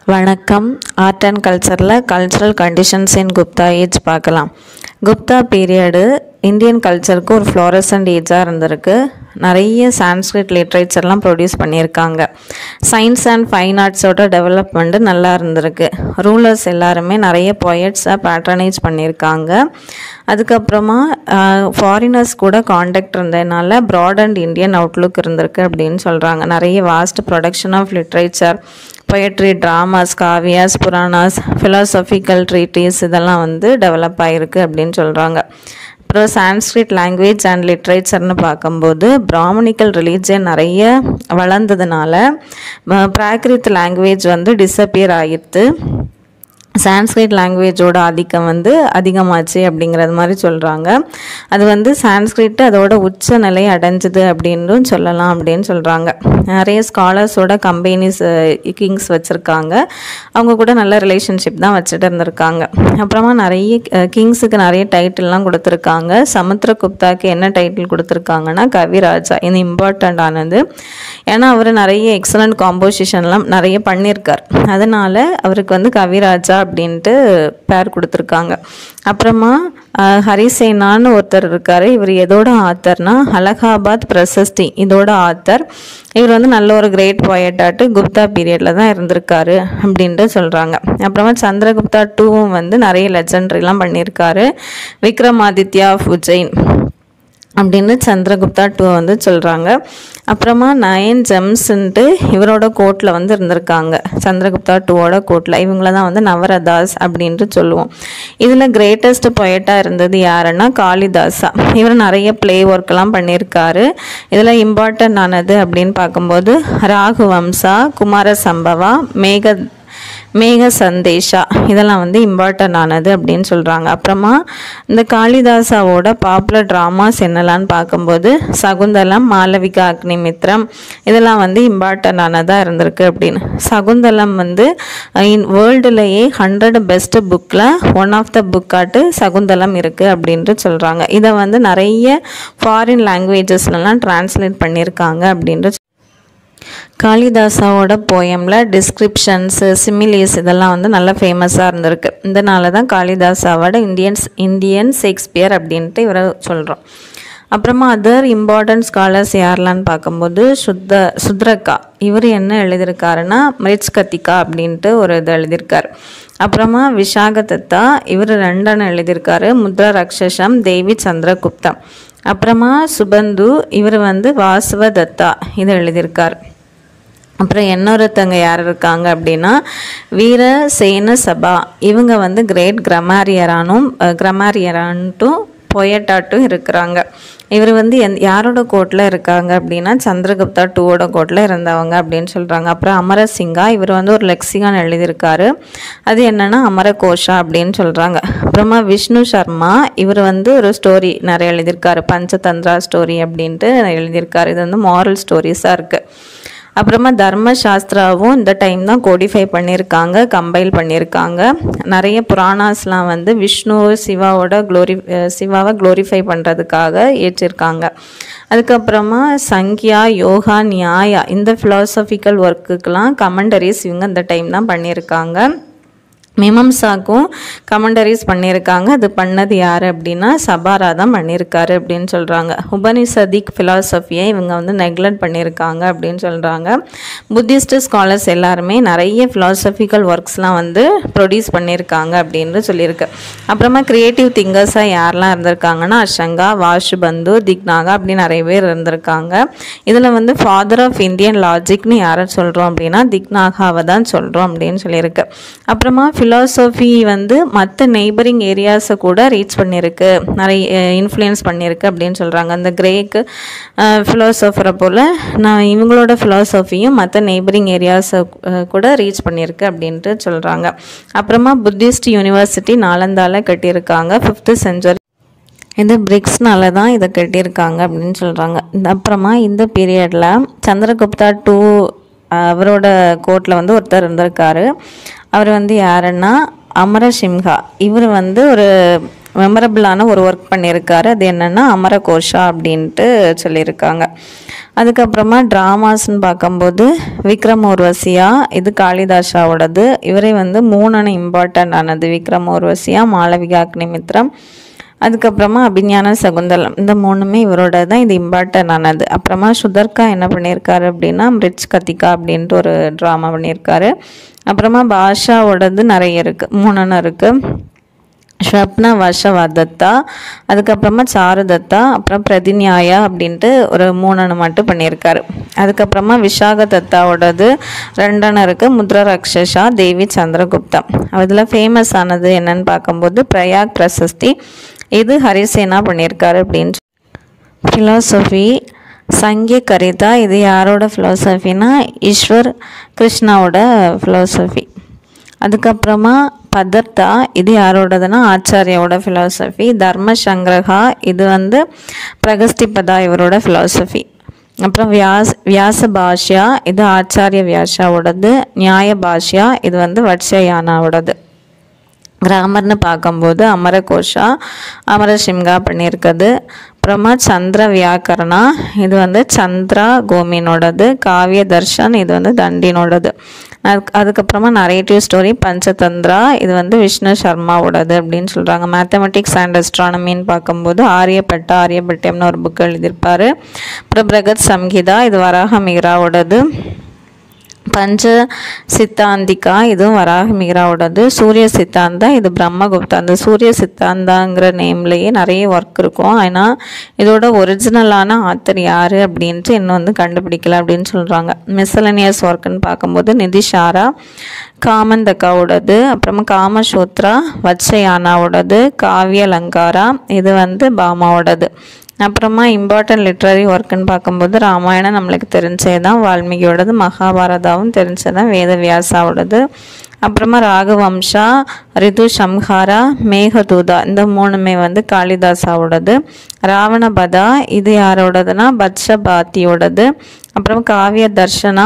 வணக்கம் art and கல்ச்சரில் cultural conditions in Gupta age பார்க்கலாம் குப்தா பீரியடு இந்தியன் கல்ச்சருக்கு ஒரு ஃப்ளோரசன்ட் ஏஜாக இருந்திருக்கு நிறைய சான்ஸ்கிரிட் லிட்ரேச்சர்லாம் ப்ரொடியூஸ் பண்ணியிருக்காங்க சயின்ஸ் அண்ட் ஃபைன் ஆர்ட்ஸோட டெவலப்மெண்ட்டு நல்லா இருந்திருக்கு ரூலர்ஸ் எல்லாருமே நிறைய பொயட்ஸை பேட்ரனைஸ் பண்ணியிருக்காங்க அதுக்கப்புறமா ஃபாரினர்ஸ் கூட காண்டாக்ட் இருந்ததுனால ப்ராட் அண்ட் இந்தியன் அவுட்லுக் இருந்திருக்கு அப்படின்னு சொல்கிறாங்க நிறைய vast production of literature poetry dramas kavyas puranas philosophical treatise இதெல்லாம் வந்து டெவலப் ஆகிருக்கு அப்படின்னு சொல்கிறாங்க அப்புறம் சான்ஸ்கிரிட் லாங்குவேஜ் அண்ட் லிட்ரேச்சர்னு பார்க்கும்போது பிராமணிக்கல் ரிலீஜியன் நிறைய வளர்ந்ததுனால பிராகிருத் லாங்குவேஜ் வந்து டிஸப்பியர் ஆகிடுது சான்ஸ்கிரிட் லாங்குவேஜோட ஆதிக்கம் வந்து அதிகமாச்சு அப்படிங்கிறது மாதிரி சொல்கிறாங்க அது வந்து சான்ஸ்கிரிட் அதோட உச்ச நிலை அடைஞ்சது அப்படின்னும் சொல்லலாம் அப்படின்னு சொல்கிறாங்க நிறைய ஸ்காலர்ஸோட கம்பெனிஸ் கிங்ஸ் வச்சுருக்காங்க அவங்க கூட நல்ல ரிலேஷன்ஷிப் தான் வச்சுட்டு இருந்திருக்காங்க அப்புறமா நிறைய கிங்ஸுக்கு நிறைய டைட்டில்லாம் கொடுத்துருக்காங்க சமுத்திரகுப்தாக்கு என்ன டைட்டில் கொடுத்துருக்காங்கன்னா கவிராஜா இது இம்பார்ட்டண்ட் ஆனது ஏன்னா அவர் நிறைய எக்ஸலண்ட் காம்போசிஷன்லாம் நிறைய பண்ணியிருக்கார் அதனால் அவருக்கு வந்து கவிராஜா அப்படின்ட்டு பேர் கொடுத்துருக்காங்க அப்புறமா ஹரிசேனான்னு ஒருத்தர் இருக்கார் இவர் எதோட ஆத்தர்னா அலகாபாத் பிரசஸ்தி இதோட ஆத்தர் இவர் வந்து நல்ல ஒரு கிரேட் பொயட்டாட்டு குப்தா பீரியடில் தான் இருந்திருக்காரு அப்படின்ட்டு சொல்கிறாங்க அப்புறமா சந்திரகுப்தா டூவும் வந்து நிறைய லெஜண்டரிலாம் பண்ணியிருக்காரு விக்ரமாதித்யா ஆஃப் உஜ்ஜைன் அப்படின்னு சந்திரகுப்தா டூ வந்து சொல்கிறாங்க அப்புறமா நயன் ஜெம்ஸ்ன்ட்டு இவரோட கோர்ட்டில் வந்து இருந்திருக்காங்க சந்திரகுப்தா டூவோட கோர்ட்டில் இவங்கள தான் வந்து நவரதாஸ் அப்படின்ட்டு சொல்லுவோம் இதில் கிரேட்டஸ்ட் பொயட்டாக இருந்தது யாருன்னா காளிதாசா இவர் நிறைய ப்ளே ஒர்க்கெல்லாம் பண்ணியிருக்காரு இதில் இம்பார்ட்டൻ്ட் ஆனது அப்படின்னு பார்க்கும்போது ராகுவம்சா குமார சம்பவா மேக மேக சந்தேஷா இதெல்லாம் வந்து இம்பார்ட்டன்ட் ஆனது அப்படின்னு சொல்கிறாங்க அப்புறமா இந்த காளிதாசாவோட பாப்புலர் ட்ராமாஸ் என்னலான்னு பார்க்கும்போது சகுந்தலம் மாளவிகா அக்னிமித்ரம் இதெல்லாம் வந்து இம்பார்ட்டன்ட் ஆனதாக இருந்திருக்கு அப்படின்னு சகுந்தலம் வந்து இன் வேர்ல்டுலேயே ஹண்ட்ரட் பெஸ்ட் புக்கில் ஒன் ஆஃப் த புக்காட்டு சகுந்தலம் இருக்குது அப்படின்ட்டு சொல்கிறாங்க இதை வந்து நிறைய ஃபாரின் லாங்குவேஜஸ்லலாம் டிரான்ஸ்லேட் பண்ணியிருக்காங்க அப்படின்ட்டு காளிதாசாவோட போயமில் டிஸ்கிரிப்ஷன்ஸு சிமிலியஸ் இதெல்லாம் வந்து நல்லா ஃபேமஸாக இருந்திருக்கு இதனால தான் காளிதாசாவோட இந்தியன்ஸ் இந்தியன் ஷேக்ஸ்பியர் அப்படின்ட்டு இவரை சொல்கிறோம் அப்புறமா அதர் இம்பார்ட்டன்ட் ஸ்காலர்ஸ் யாரெலான்னு பார்க்கும்போது சுத்த சுத்ரக்கா இவர் என்ன எழுதியிருக்காருன்னா மிரிச் கத்திகா அப்படின்ட்டு ஒரு இது எழுதியிருக்கார் அப்புறமா விஷாகதத்தா இவர் ரெண்டான எழுதியிருக்காரு முத்ரா ரக்ஷசம் தேவி சந்திரகுப்தம் அப்புறமா சுபந்து இவர் வந்து வாசுவ தத்தா இதை எழுதியிருக்கார் அப்புறம் இன்னொருத்தங்க யார் இருக்காங்க அப்படின்னா வீரசேன சபா இவங்க வந்து கிரேட் கிரமாரியரானும் கிரமாரியரான்ட்டும் பொயட்டாட்டும் இருக்கிறாங்க இவர் வந்து எந் யாரோட கோட்டில் இருக்காங்க அப்படின்னா சந்திரகுப்தா டூவோட கோட்டில் இருந்தவங்க அப்படின்னு சொல்கிறாங்க அப்புறம் அமரசிங்கா இவர் வந்து ஒரு லெக்சிகான் எழுதியிருக்காரு அது என்னென்னா அமரகோஷா அப்படின்னு சொல்கிறாங்க அப்புறமா விஷ்ணு சர்மா இவர் வந்து ஒரு ஸ்டோரி நிறைய எழுதியிருக்காரு பஞ்சதந்திரா ஸ்டோரி அப்படின்ட்டு எழுதியிருக்காரு இது வந்து மாரல் ஸ்டோரிஸாக இருக்குது அப்புறமா தர்மசாஸ்திராவும் இந்த டைம் தான் கோடிஃபை பண்ணியிருக்காங்க கம்பைல் பண்ணியிருக்காங்க நிறைய புராணாஸ்லாம் வந்து விஷ்ணு சிவாவோட க்ளோரி சிவாவை க்ளோரிஃபை பண்ணுறதுக்காக ஏற்றிருக்காங்க அதுக்கப்புறமா சங்கியா யோகா நியாயா இந்த ஃபிலாசபிக்கல் ஒர்க்குக்கெலாம் கமெண்டரிஸ் இவங்க இந்த டைம் தான் பண்ணியிருக்காங்க மிமம்சாக்கும் கமெண்டரிஸ் பண்ணியிருக்காங்க அது பண்ணது யார் அப்படின்னா சபாரா தான் பண்ணியிருக்காரு அப்படின்னு சொல்கிறாங்க உபனிசதிக் ஃபிலாசபியை இவங்க வந்து நெக்லெக்ட் பண்ணியிருக்காங்க அப்படின்னு சொல்கிறாங்க புத்திஸ்ட் ஸ்காலர்ஸ் எல்லாருமே நிறைய ஃபிலாசபிக்கல் ஒர்க்ஸ்லாம் வந்து ப்ரொடியூஸ் பண்ணியிருக்காங்க அப்படின்னு சொல்லியிருக்கு அப்புறமா க்ரியேட்டிவ் திங்கர்ஸாக யாரெல்லாம் இருந்திருக்காங்கன்னா அஷங்கா வாஷுபந்து திக்னாகா அப்படி நிறைய பேர் இருந்திருக்காங்க இதில் வந்து ஃபாதர் ஆஃப் இந்தியன் லாஜிக்னு யாரை சொல்கிறோம் அப்படின்னா திக்னாகாவை தான் சொல்கிறோம் அப்படின்னு சொல்லியிருக்கு அப்புறமா ஃபிலாசபி வந்து மற்ற நெய்பரிங் ஏரியாஸை கூட ரீச் பண்ணியிருக்கு நிறைய இன்ஃப்ளூயன்ஸ் பண்ணியிருக்கு அப்படின்னு சொல்கிறாங்க அந்த கிரேக்கு ஃபிலாசபரை போல் நான் இவங்களோட ஃபிலாசபியும் மற்ற நெய்பரிங் ஏரியாஸை கூட ரீச் பண்ணியிருக்கு அப்படின்ட்டு சொல்கிறாங்க அப்புறமா புத்திஸ்ட் யூனிவர்சிட்டி நாலந்தால கட்டியிருக்காங்க ஃபிஃப்த்து செஞ்சுரி இது பிரிக்ஸ்னால தான் இதை கட்டியிருக்காங்க அப்படின்னு சொல்கிறாங்க அப்புறமா இந்த பீரியடில் சந்திரகுப்தா டூ அவரோட கோர்ட்டில் வந்து ஒருத்தர் இருந்திருக்காரு அவர் வந்து யாருன்னா அமரசிம்ஹா இவர் வந்து ஒரு மெமரபிளான ஒரு ஒர்க் பண்ணியிருக்காரு அது என்னென்னா அமரகோஷா அப்படின்ட்டு சொல்லியிருக்காங்க அதுக்கப்புறமா ட்ராமாஸ்ன்னு பார்க்கும்போது விக்ரம் ஊர்வசியா இது காளிதாஷாவோடது இவரே வந்து மூணு இம்பார்ட்டൻ്ட் ஆனது விக்ரம் ஊர்வசியா மாளவிகா அக்னிமித்ரம் அதுக்கப்புறமா அபிஞான சகுந்தலம் இந்த மூணுமே இவரோட தான் இது இம்பார்ட்டன் ஆனது அப்புறமா சுதர்கா என்ன பண்ணியிருக்காரு அப்படின்னா மிரிச் கத்திகா அப்படின்ட்டு ஒரு ட்ராமா பண்ணியிருக்காரு அப்புறமா பாஷாவோடது நிறைய இருக்குது மூணுன்னு இருக்குது ஸ்வப்ன வசவதத்தா அதுக்கப்புறமா சாருதத்தா அப்புறம் பிரதிநியாயா அப்படின்ட்டு ஒரு மூணுன்னு மட்டும் பண்ணியிருக்காரு அதுக்கப்புறமா விஷாக தத்தாவோடது ரெண்டன்னு இருக்குது முத்ரா ரக்ஷஷா தேவி சந்திரகுப்தா அதில் ஃபேமஸ் ஆனது என்னன்னு பார்க்கும்போது பிரயாக் பிரசஸ்தி இது ஹரிசேனா பண்ணியிருக்காரு அப்படின்னு ஃபிலாசபி சங்கிய கரிதா இது யாரோட ஃபிலாசபினா ஈஸ்வர் கிருஷ்ணாவோட ஃபிலாசபி அதுக்கப்புறமா பதர்த்தா இது யாரோடதுன்னா ஆச்சாரியாவோட ஃபிலாசபி தர்ம சங்கிரகா இது வந்து பிரகஸ்திபதா இவரோட ஃபிலாசபி அப்புறம் வியாஸ் வியாச பாஷ்யா இது ஆச்சாரிய வியாசாவோடது நியாய பாஷ்யா இது வந்து வட்சயானாவோடது கிராமர்னு பார்க்கும்போது அமரகோஷா அமரசிம்கா பண்ணியிருக்குது அப்புறமா சந்திர வியாக்கரணா இது வந்து சந்திரா கோமினோடது காவிய தர்ஷன் இது வந்து தண்டினோடது அதுக்கு அதுக்கப்புறமா நரேட்டிவ் ஸ்டோரி பஞ்சதந்திரா இது வந்து விஷ்ணு சர்மாவோடது அப்படின்னு சொல்கிறாங்க மேத்தமெட்டிக்ஸ் அண்ட் அஸ்ட்ரானமின்னு பார்க்கும்போது ஆரியப்பட்டா ஆரியப்பட்டியம்னு ஒரு புக் எழுதியிருப்பார் அப்புறம் பிரகத் சம்ஹிதா இது வராக மிகராவோடது பஞ்ச சித்தாந்திகா இதுவும் வராக மிகராவோடது சூரிய சித்தாந்தா இது பிரம்மகுப்தா அந்த சூரிய சித்தாந்தாங்கிற நேம்லேயே நிறைய ஒர்க் இருக்கும் ஆனால் இதோட ஒரிஜினலான ஆத்தர் யார் அப்படின்ட்டு இன்னும் வந்து கண்டுபிடிக்கல அப்படின்னு சொல்கிறாங்க மிஸ்லனியஸ் ஒர்க்குன்னு பார்க்கும்போது நிதிஷாரா காமந்தக்காவோடது அப்புறமா காமசூத்ரா வச்சயானாவோடது காவிய அலங்காரா இது வந்து பாமாவோடது அப்புறமா இம்பார்ட்டன்ட் லிட்ரரி ஒர்க்குன்னு பார்க்கும்போது ராமாயணம் நம்மளுக்கு தெரிஞ்சே தான் வால்மீகியோடது மகாபாரதாவும் தெரிஞ்சதான் வேதவியாசாவோடது அப்புறமா ராகவம்சா ரிது சம்ஹாரா மேகதூதா இந்த மூணுமே வந்து காளிதாசாவோடது ராவணபதா இது யாரோடதுன்னா பத்ஷபாத்தியோடது அப்புறம் காவிய தர்ஷனா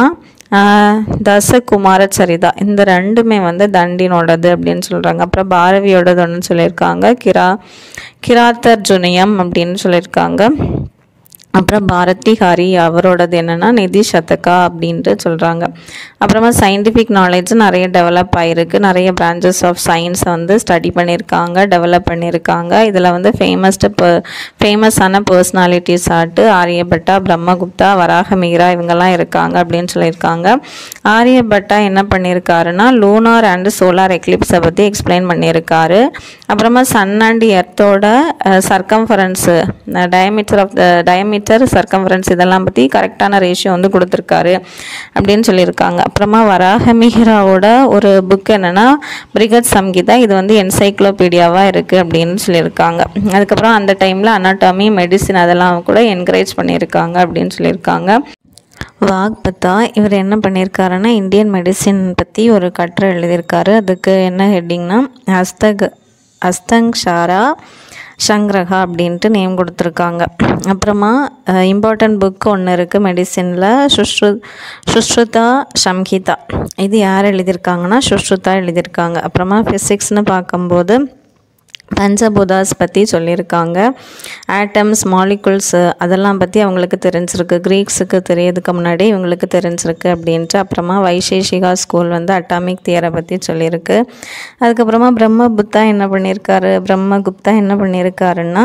தசகுமார சரிதா இந்த ரெண்டுமே வந்து தண்டினோடது அப்படின்னு சொல்கிறாங்க அப்புறம் பாரதியோடது ஒன்று சொல்லியிருக்காங்க கிரா கிராத்தர்ஜுனியம் அப்படின்னு சொல்லியிருக்காங்க அப்புறம் பாரதி ஹரி அவரோடது என்னென்னா நிதி சதகா அப்படின்ட்டு சொல்கிறாங்க அப்புறமா சயின்டிஃபிக் நாலேஜ் நிறைய டெவலப் ஆகிருக்கு நிறைய பிரான்ச்சஸ் ஆஃப் சயின்ஸை வந்து ஸ்டடி பண்ணியிருக்காங்க டெவலப் பண்ணியிருக்காங்க இதில் வந்து ஃபேமஸ்டு ப ஃபேமஸான பர்சனாலிட்டிஸ் ஆட்டு ஆரியபட்டா பிரம்மகுப்தா வராகமீரா இவங்கெல்லாம் இருக்காங்க அப்படின்னு சொல்லியிருக்காங்க ஆரியபட்டா என்ன பண்ணியிருக்காருன்னா லூனார் அண்ட் சோலார் எக்லிப்ஸை பற்றி எக்ஸ்பிளைன் பண்ணியிருக்காரு அப்புறமா சன் அண்ட் எர்த்தோட circumference diameter of the diameter circumference இதெல்லாம் பற்றி கரெக்டான ரேஷியோ வந்து கொடுத்துருக்காரு அப்படின்னு சொல்லியிருக்காங்க அப்புறமா வராகமிஹிராவோட ஒரு புக் என்னென்னா பிரிகட் சம்கீதா இது வந்து என்சைக்ளோபீடியாவாக இருக்குது அப்படின்னு சொல்லியிருக்காங்க அதுக்கப்புறம் அந்த டைமில் அனாட்டமி மெடிசின் அதெல்லாம் கூட என்கரேஜ் பண்ணியிருக்காங்க அப்படின்னு சொல்லியிருக்காங்க வாக்பத்தா இவர் என்ன பண்ணியிருக்காருன்னா இந்தியன் மெடிசின் பற்றி ஒரு கட்டுரை எழுதியிருக்காரு அதுக்கு என்ன ஹெட்டிங்னா அஸ்தக் அஸ்தங்ஷாரா சங்ரகா அப்படின்ட்டு நேம் கொடுத்துருக்காங்க அப்புறமா இம்பார்ட்டன்ட் புக் ஒன்று இருக்குது மெடிசினில் சுஷ்ரு சுஷ்ருதா சம்ஹிதா இது யார் எழுதியிருக்காங்கன்னா சுஷ்ருதா எழுதியிருக்காங்க அப்புறமா ஃபிசிக்ஸ்னு பார்க்கும்போது பஞ்சபூதாஸ் பற்றி சொல்லியிருக்காங்க ஆட்டம்ஸ் மாலிகுல்ஸ் அதெல்லாம் பற்றி அவங்களுக்கு தெரிஞ்சிருக்கு க்ரீக்ஸுக்கு தெரியறதுக்கு முன்னாடி இவங்களுக்கு தெரிஞ்சிருக்கு அப்படின்ட்டு அப்புறமா வைசேஷிகா ஸ்கூல் வந்து அட்டாமிக் தியரை பற்றி சொல்லியிருக்கு அதுக்கப்புறமா பிரம்ம புத்தா என்ன பண்ணியிருக்காரு பிரம்மகுப்தா என்ன பண்ணியிருக்காருன்னா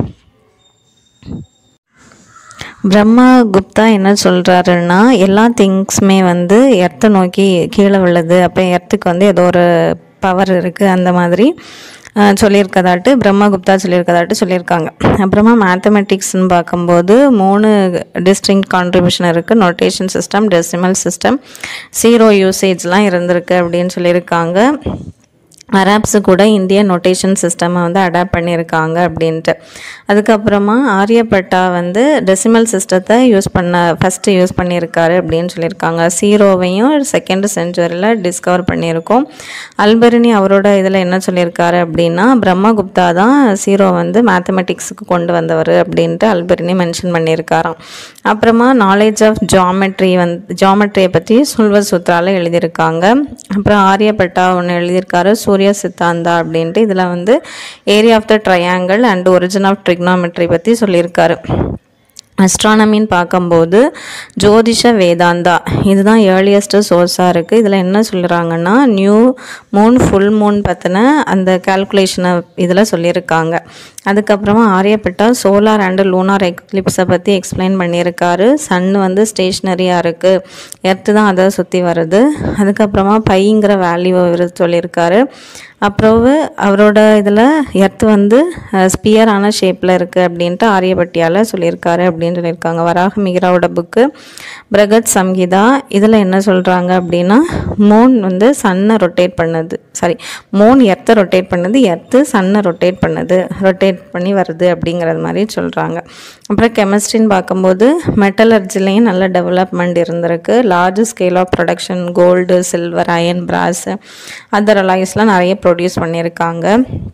பிரம்மா குப்தா என்ன சொல்கிறாருன்னா எல்லா திங்ஸுமே வந்து எர்த்தை நோக்கி கீழே விழுது அப்போ எர்த்துக்கு வந்து ஏதோ ஒரு பவர் இருக்குது அந்த மாதிரி சொல்லியிருக்கதாட்டு பிரம்மகுப்தா சொல்லியிருக்கதாட்டு சொல்லியிருக்காங்க அப்புறமா மேத்தமெட்டிக்ஸ்னு பார்க்கும்போது மூணு டிஸ்ட்ரிங் கான்ட்ரிபியூஷன் இருக்குது notation system decimal system zero யூசேஜ்லாம் இருந்திருக்கு அப்படின்னு சொல்லியிருக்காங்க அராப்ஸு கூட இந்தியன் நோட்டேஷன் சிஸ்டமை வந்து அடாப்ட் பண்ணியிருக்காங்க அப்படின்ட்டு அதுக்கப்புறமா ஆரியப்பட்டா வந்து டெசிமல் சிஸ்டத்தை யூஸ் பண்ண ஃபஸ்ட்டு யூஸ் பண்ணியிருக்காரு அப்படின்னு சொல்லியிருக்காங்க சீரோவையும் செகண்ட் செஞ்சுரியில் டிஸ்கவர் பண்ணியிருக்கோம் அல்பரினி அவரோட இதில் என்ன சொல்லியிருக்காரு அப்படின்னா பிரம்மகுப்தா தான் சீரோ வந்து மேத்தமெட்டிக்ஸுக்கு கொண்டு வந்தவர் அப்படின்ட்டு அல்பரினி மென்ஷன் பண்ணியிருக்காராம் அப்புறமா நாலேஜ் ஆஃப் ஜாமெட்ரி வந்து ஜாமெட்ரியை பற்றி சுல்வ சூத்ரால எழுதியிருக்காங்க அப்புறம் ஆரியப்பட்டா ஒன்று எழுதியிருக்காரு சூரிய சித்தாந்தா அப்படின்ட்டு இதில் வந்து area of the triangle and origin of trigonometry பற்றி சொல்லியிருக்காரு அஸ்ட்ரானமின்னு பார்க்கும்போது ஜோதிஷ வேதாந்தா இதுதான் ஏர்லியஸ்ட்டு சோர்ஸாக இருக்குது இதில் என்ன சொல்கிறாங்கன்னா நியூ மூன் ஃபுல் மூன் பற்றின அந்த கால்குலேஷனை இதில் சொல்லியிருக்காங்க அதுக்கப்புறமா ஆரியப்பட்டா சோலார் அண்டு லூனார் எக்லிப்ஸை பற்றி எக்ஸ்பிளைன் பண்ணியிருக்காரு சன் வந்து ஸ்டேஷ்னரியாக இருக்குது எர்த்து தான் அதை சுற்றி வருது அதுக்கப்புறமா பைங்கிற வேல்யூ அவர் சொல்லியிருக்காரு அப்புறம் அவரோட இதில் எர்த் வந்து ஸ்பியரான ஷேப்பில் இருக்குது அப்படின்ட்டு ஆரியப்பட்டியால் சொல்லியிருக்காரு அப்படின்னு சொல்லியிருக்காங்க வராக மிகிராவோட புக்கு பிரகத் சம்ஹிதா இதில் என்ன சொல்கிறாங்க அப்படின்னா மூன் வந்து சன்னை ரொட்டேட் பண்ணுது சாரி மூன் எர்த்தை ரொட்டேட் பண்ணுது எர்த்து சன்னை ரொட்டேட் பண்ணுது ரொட்டேட் பண்ணி வருது அப்படிங்கிறது மாதிரி சொல்கிறாங்க அப்புறம் கெமிஸ்ட்ரின்னு பார்க்கும்போது மெட்டலர்ஜிலையும் நல்ல டெவலப்மெண்ட் இருந்திருக்கு large scale of production gold silver iron brass other அலாய்ஸ்லாம் நிறைய ப்ரொடியூஸ் பண்ணியிருக்காங்க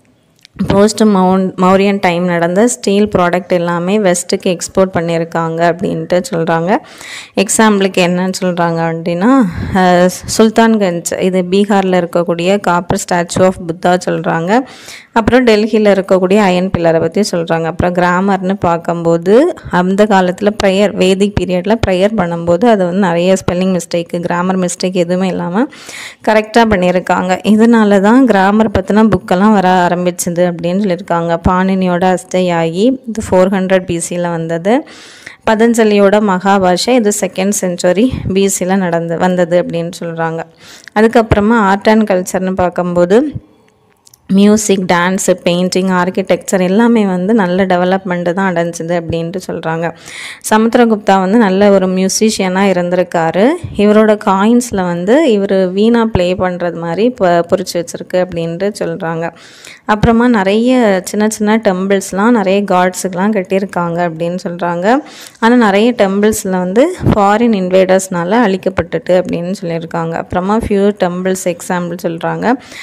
போஸ்ட் மவுன் மௌரியன் டைம் நடந்த ஸ்டீல் ப்ராடக்ட் எல்லாமே வெஸ்ட்டுக்கு எக்ஸ்போர்ட் பண்ணியிருக்காங்க அப்படின்ட்டு சொல்கிறாங்க எக்ஸாம்பிளுக்கு என்னன்னு சொல்கிறாங்க அப்படின்னா அஹ், சுல்தான்கஞ்ச் இது பீகாரில் இருக்கக்கூடிய காப்பர் ஸ்டாச்சு ஆஃப் புத்தா சொல்கிறாங்க அப்புறம் டெல்லியில் இருக்கக்கூடிய அயன் பில்லரை பற்றி சொல்கிறாங்க அப்புறம் கிராமர்னு பார்க்கும்போது அந்த காலத்தில் ப்ரேயர் வேதிக் பீரியடில் ப்ரேயர் பண்ணும்போது அது வந்து நிறைய ஸ்பெல்லிங் மிஸ்டேக்கு கிராமர் மிஸ்டேக் எதுவுமே இல்லாமல் கரெக்டாக பண்ணியிருக்காங்க இதனால தான் கிராமர் பற்றின புக்கெல்லாம் வர ஆரம்பிச்சுது அப்படின்னு சொல்லியிருக்காங்க பாணினியோட அஸ்தையாகி இது ஃபோர் ஹண்ட்ரட் பிசியில் வந்தது பதஞ்சலியோட மகாபாஷை இது செகண்ட் செஞ்சுரி பிசியில் நடந்து வந்தது அப்படின்னு சொல்கிறாங்க அதுக்கப்புறமா ஆர்ட் அண்ட் கல்ச்சர்னு பார்க்கும்போது மியூசிக் டான்ஸு பெயிண்டிங் ஆர்கிடெக்சர் எல்லாமே வந்து நல்ல டெவலப்மெண்ட்டு தான் அடைஞ்சுது அப்படின்ட்டு சொல்கிறாங்க சமுத்திரகுப்தா வந்து நல்ல ஒரு மியூசிஷியனாக இருந்திருக்காரு இவரோட காயின்ஸில் வந்து இவர் வீணா ப்ளே பண்ணுறது மாதிரி இப்போ பொறிச்சு வச்சுருக்கு அப்படின்ட்டு சொல்கிறாங்க அப்புறமா நிறைய சின்ன சின்ன டெம்பிள்ஸ்லாம் நிறைய காட்ஸுக்கெலாம் கட்டியிருக்காங்க அப்படின்னு சொல்கிறாங்க ஆனால் நிறைய டெம்பிள்ஸில் வந்து ஃபாரின் இன்வேடர்ஸ்னால அழிக்கப்பட்டுட்டு அப்படின்னு சொல்லியிருக்காங்க அப்புறமா ஃபியூ டெம்பிள்ஸ் எக்ஸாம்பிள் சொல்கிறாங்க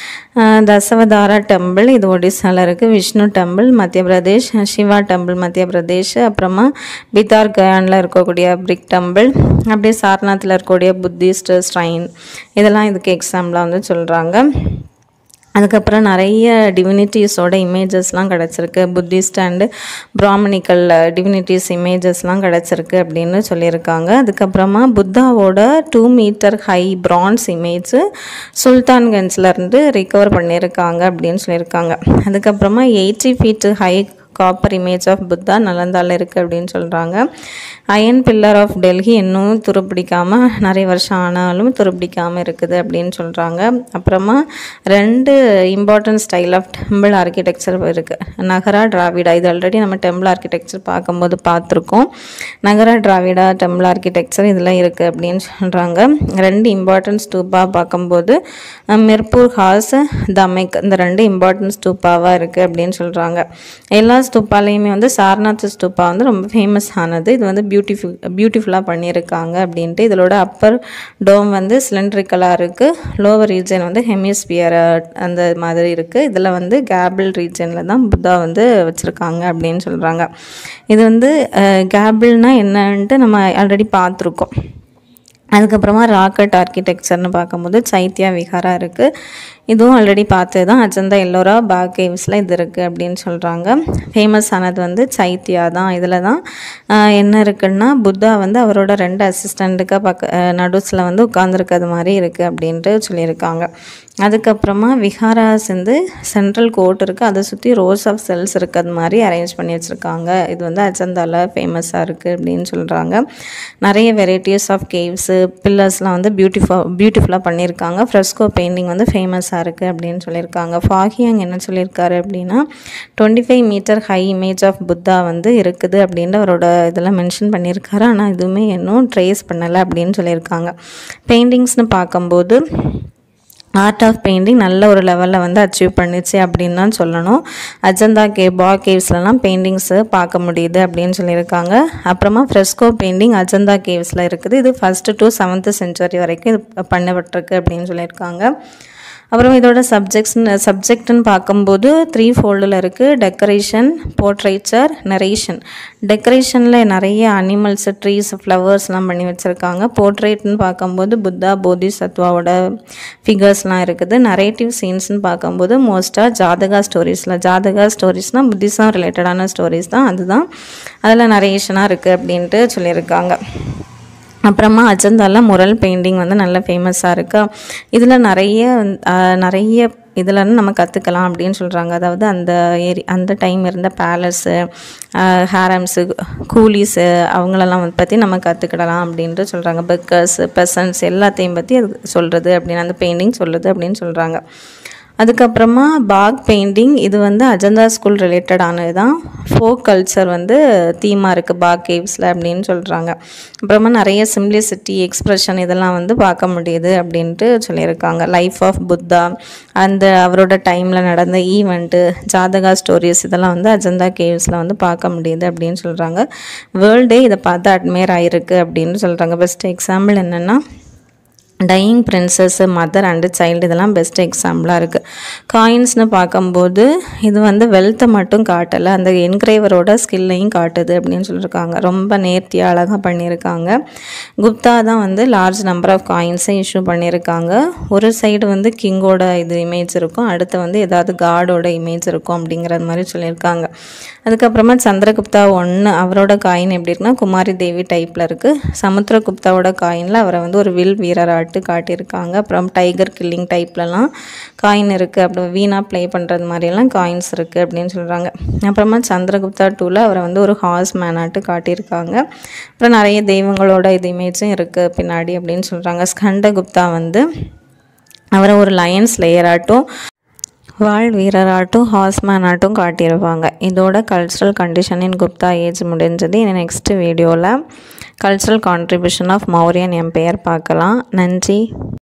தசவதாரா டெம்பிள் இது ஒடிசாவில் இருக்குது விஷ்ணு டெம்பிள் மத்திய பிரதேஷ் சிவா டெம்பிள் மத்திய பிரதேஷ் அப்புறமா பிதார் கயானில் இருக்கக்கூடிய பிரிக் டெம்பிள் அப்படியே சாரநாத்தில் இருக்கக்கூடிய புத்திஸ்ட் ஸ்ட்ரைன் இதெல்லாம் இதுக்கு எக்ஸாம்பிளாக வந்து சொல்கிறாங்க அதுக்கப்புறம் நிறைய டிவினிட்டிஸோட இமேஜஸ்லாம் கிடச்சிருக்கு புத்திஸ்ட் அண்டு பிராமணிக்கல் டிவினிட்டிஸ் இமேஜஸ்லாம் கிடச்சிருக்கு அப்படின்னு சொல்லியிருக்காங்க அதுக்கப்புறமா புத்தாவோட two metre high bronze image சுல்தான்கஞ்சிலேருந்து ரிகவர் பண்ணியிருக்காங்க அப்படின்னு சொல்லியிருக்காங்க அதுக்கப்புறமா eighty feet high copper image of Buddha நலந்தால இருக்குது அப்படின்னு சொல்கிறாங்க அயன் பில்லர் ஆஃப் டெல்லி இன்னும் துருப்பிடிக்காமல் நிறைய வருஷம் ஆனாலும் துருப்பிடிக்காமல் இருக்குது அப்படின்னு சொல்கிறாங்க அப்புறமா ரெண்டு important style of temple architecture இருக்குது நகரா டிராவிடா இது ஆல்ரெடி நம்ம டெம்பிள் ஆர்கிடெக்சர் பார்க்கும்போது பார்த்துருக்கோம் நகரா டிராவிடா டெம்பிள் ஆர்கிடெக்சர் இதெல்லாம் இருக்குது அப்படின்னு சொல்கிறாங்க ரெண்டு இம்பார்ட்டன்ட் ஸ்டூப்பா பார்க்கும்போது அஹ், மிர்பூர் ஹாஸ் தமெக் இந்த ரெண்டு இம்பார்ட்டன்ட் ஸ்டூப்பாவாக இருக்குது அப்படின்னு சொல்கிறாங்க எல்லா ஸ்தூப்பாலையுமே வந்து சாரநாத் ஸ்தூப்பா வந்து ரொம்ப ஃபேமஸ் ஆனது இது வந்து பியூட்டிஃபுல் பியூட்டிஃபுல்லாக பண்ணியிருக்காங்க அப்படின்ட்டு இதோட அப்பர் டோம் வந்து சிலிண்ட்ரிக்கலாக இருக்குது லோவர் ரீஜன் வந்து ஹெமிஸ்பியர் அந்த மாதிரி இருக்குது இதில் வந்து கேபிள் ரீஜனில் தான் புத்தா வந்து வச்சுருக்காங்க அப்படின்னு சொல்கிறாங்க இது வந்து கேபிள்னா என்னன்ட்டு நம்ம ஆல்ரெடி பார்த்துருக்கோம் அதுக்கப்புறமா ராக்கெட் ஆர்கிடெக்சர்னு பார்க்கும்போது சைத்யா விஹாரா இருக்குது இதுவும் ஆல்ரெடி பார்த்தது தான் அஜந்தா எல்லோரா பாக் கேவ்ஸில் இது இருக்குது அப்படின்னு சொல்கிறாங்க ஃபேமஸ் ஆனது வந்து சைத்யா தான் இதில் தான் ஆஹ், என்ன இருக்குன்னா புத்தா வந்து அவரோட ரெண்டு அசிஸ்டண்ட்டுக்கு பக்க நடுஸில் வந்து உட்காந்துருக்கிறது மாதிரி இருக்குது அப்படின்ட்டு சொல்லியிருக்காங்க அதுக்கப்புறமா விஹாராஸ் வந்து சென்ட்ரல் கோர்ட் இருக்குது அதை சுற்றி ரோஸ் ஆஃப் செல்ஸ் இருக்கிறது மாதிரி அரேஞ்ச் பண்ணி வச்சுருக்காங்க இது வந்து அஜந்தாவில் ஃபேமஸாக இருக்குது அப்படின்னு சொல்கிறாங்க நிறைய வெரைட்டிஸ் ஆஃப் கேவ்ஸு பில்லர்ஸ்லாம் வந்து பியூட்டிஃபுல் பியூட்டிஃபுல்லாக பண்ணியிருக்காங்க ஃப்ரெஸ்கோ பெயிண்டிங் வந்து ஃபேமஸாக இருக்குது அப்படின்னு சொல்லியிருக்காங்க ஃபாகியாங் என்ன சொல்லியிருக்காரு அப்படின்னா twenty five metre high image of Buddha வந்து இருக்குது அப்படின்னு அவரோட இதெல்லாம் மென்ஷன் பண்ணியிருக்காரு ஆனால் எதுவுமே இன்னும் ட்ரேஸ் பண்ணலை அப்படின்னு சொல்லியிருக்காங்க பெயிண்டிங்ஸ்னு பார்க்கும்போது ஆர்ட் ஆஃப் பெயிண்டிங் நல்ல ஒரு லெவலில் வந்து அச்சீவ் பண்ணிச்சு அப்படின்னு தான் சொல்லணும் அஜந்தா கே பா கேவ்ஸ்லலாம் பெயிண்டிங்ஸு பார்க்க முடியுது அப்படின்னு சொல்லியிருக்காங்க அப்புறமா ஃப்ரெஸ்கோ பெயிண்டிங் அஜந்தா கேவ்ஸில் இருக்குது இது ஃபஸ்ட்டு டு செவன்த்து செஞ்சுரி வரைக்கும் இது பண்ணப்பட்டிருக்கு அப்படின்னு சொல்லியிருக்காங்க அப்புறம் இதோட சப்ஜெக்ட்ஸ் சப்ஜெக்ட்னு பார்க்கும்போது த்ரீ ஃபோல்டில் இருக்குது டெக்கரேஷன் போர்ட்ரேச்சர் நரேஷன் டெக்கரேஷனில் நிறைய அனிமல்ஸ் ட்ரீஸ் ஃப்ளவர்ஸ்லாம் பண்ணி வச்சுருக்காங்க போர்ட்ரேட்னு பார்க்கும்போது புத்தா போதி சத்வாவோட ஃபிகர்ஸ்லாம் இருக்குது நரேட்டிவ் சீன்ஸ்னு பார்க்கும்போது மோஸ்ட்டாக ஜாதகா ஸ்டோரிஸில் ஜாதகா ஸ்டோரிஸ்னால் புத்திசம் ரிலேட்டடான ஸ்டோரிஸ் தான் அதுதான் அதில் நரேஷனாக இருக்குது அப்படின்ட்டு சொல்லியிருக்காங்க அப்புறமா அஜந்தாவில் முரல் பெயிண்டிங் வந்து நல்ல ஃபேமஸாக இருக்கா இதில் நிறைய வந்து, ஆஹ், நிறைய இதில் இருந்து நம்ம கற்றுக்கலாம் அப்படின்னு சொல்கிறாங்க அதாவது அந்த ஏரி அந்த டைம் இருந்த பேலஸு ஹேரம்ஸு கூலிஸு அவங்களெல்லாம் வந்து பற்றி நம்ம கற்றுக்கிடலாம் அப்படின்ட்டு சொல்கிறாங்க பெக்கர்ஸ் பெசன்ஸ் எல்லாத்தையும் பற்றி அது சொல்கிறது அப்படின்னு அந்த பெயிண்டிங் சொல்லுது அப்படின்னு சொல்கிறாங்க அதுக்கப்புறமா பாக் பெயிண்டிங் இது வந்து அஜந்தா ஸ்கூல் ரிலேட்டடானது தான் ஃபோக் கல்ச்சர் வந்து தீமாக இருக்குது பாக் கேவ்ஸில் அப்படின்னு சொல்கிறாங்க அப்புறமா நிறைய சிம்ப்ளிசிட்டி எக்ஸ்ப்ரெஷன் இதெல்லாம் வந்து பார்க்க முடியுது அப்படின்ட்டு சொல்லியிருக்காங்க லைஃப் ஆஃப் புத்தா அந்த அவரோட டைமில் நடந்த ஈவெண்ட்டு ஜாதகா ஸ்டோரிஸ் இதெல்லாம் வந்து அஜந்தா கேவ்ஸில் வந்து பார்க்க முடியுது அப்படின்னு சொல்கிறாங்க வேர்ல்டே இதை பார்த்து அட்மையர் ஆகிருக்கு அப்படின்னு சொல்கிறாங்க பெஸ்ட் எக்ஸாம்பிள் என்னென்னா dying princess mother and child இதெல்லாம் பெஸ்ட் எக்ஸாம்பிளாக இருக்குது காயின்ஸ்னு பார்க்கும்போது இது வந்து வெல்த்தை மட்டும் காட்டலை அந்த என்கிரேவரோட ஸ்கில்லையும் காட்டுது அப்படின்னு சொல்லியிருக்காங்க ரொம்ப நேர்த்தியாக அழகாக பண்ணியிருக்காங்க குப்தா தான் வந்து லார்ஜ் நம்பர் ஆஃப் காயின்ஸை இஷ்யூ பண்ணியிருக்காங்க ஒரு சைடு வந்து கிங்கோட இது இமேஜ் இருக்கும் அடுத்து வந்து ஏதாவது காடோட இமேஜ் இருக்கும் அப்படிங்கிறது மாதிரி சொல்லியிருக்காங்க அதுக்கப்புறமா சந்திரகுப்தா ஒன்று அவரோட காயின் எப்படி இருக்குன்னா குமாரி தேவி டைப்பில் இருக்குது சமுத்திரகுப்தாவோட காயினில் அவரை வந்து ஒரு வில் வீரராட்டு காட்டியிருக்காங்க அப்புறம் டைகர் கில்லிங் டைப்லலாம் காயின் இருக்குது அப்புறம் வீணாக ப்ளே பண்ணுறது மாதிரியெல்லாம் காயின்ஸ் இருக்குது அப்படின்னு சொல்கிறாங்க அப்புறமா சந்திரகுப்தா டூவில் அவரை வந்து ஒரு ஹார்ஸ் மேனாட்டு காட்டியிருக்காங்க அப்புறம் நிறைய தெய்வங்களோட இது இமேஜும் இருக்குது பின்னாடி அப்படின்னு சொல்கிறாங்க ஸ்கண்டகுப்தா வந்து அவரை ஒரு லயன்ஸ் லேயராட்டும் வாழ் வீரராட்டும் ஹார்ஸ்மேன் ஆட்டும் காட்டியிருப்பாங்க இதோட cultural condition in Gupta age முடிஞ்சது இனி நெக்ஸ்ட் வீடியோவில் cultural contribution of Mauryan empire பார்க்கலாம் நன்றி